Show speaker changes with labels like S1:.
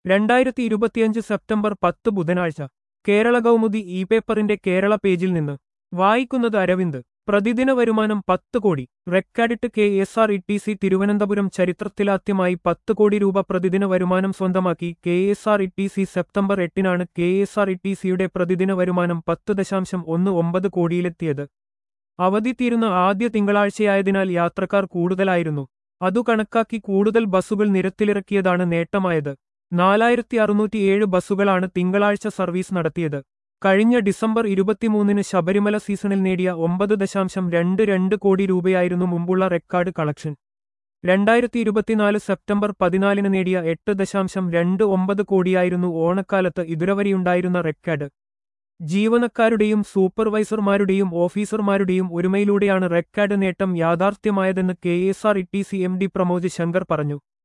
S1: രണ്ടായിരത്തി ഇരുപത്തിയഞ്ച് സെപ്റ്റംബർ പത്ത് ബുധനാഴ്ച കേരള കൗമുദി ഇ പേപ്പറിന്റെ കേരള പേജിൽ നിന്ന് വായിക്കുന്നത് അരവിന്ദ് പ്രതിദിന വരുമാനം പത്ത് കോടി റെക്കാഡിട്ട് K S R E T C Thiruvananthapuram ചരിത്രത്തിലാദ്യമായി പത്ത് കോടി രൂപ പ്രതിദിന വരുമാനം സ്വന്തമാക്കി K S R E T C September എട്ടിനാണ് K S R E T സിയുടെ പ്രതിദിന വരുമാനം പത്ത് ദശാംശം ഒന്ന് ഒമ്പത് കോടിയിലെത്തിയത് അവധി തീരുന്ന ആദ്യ തിങ്കളാഴ്ചയായതിനാൽ യാത്രക്കാർ കൂടുതലായിരുന്നു അതു കണക്കാക്കി കൂടുതൽ ബസ്സുകൾ നിരത്തിലിറക്കിയതാണ് നേട്ടമായത് നാലായിരത്തി അറുന്നൂറ്റിയേഴ് ബസ്സുകളാണ് തിങ്കളാഴ്ച സർവീസ് നടത്തിയത് കഴിഞ്ഞ ഡിസംബർ ഇരുപത്തിമൂന്നിന് ശബരിമല സീസണിൽ നേടിയ ഒമ്പത് ദശാംശം രണ്ട് രണ്ട് കോടി രൂപയായിരുന്നു മുമ്പുള്ള റെക്കോർഡ് കളക്ഷൻ രണ്ടായിരത്തി ഇരുപത്തിനാല് സെപ്റ്റംബർ പതിനാലിന് നേടിയ എട്ട് ദശാംശം രണ്ട് ഒമ്പത് കോടിയായിരുന്നു ഓണക്കാലത്ത് ഇതുവരെയുണ്ടായിരുന്ന റെക്കോർഡ് ജീവനക്കാരുടെയും സൂപ്പർവൈസർമാരുടെയും ഓഫീസർമാരുടെയും ഒരുമയിലൂടെയാണ് റെക്കോർഡ് നേട്ടം യാഥാർത്ഥ്യമായതെന്ന് K S R E T C M D Pramod Shankar പറഞ്ഞു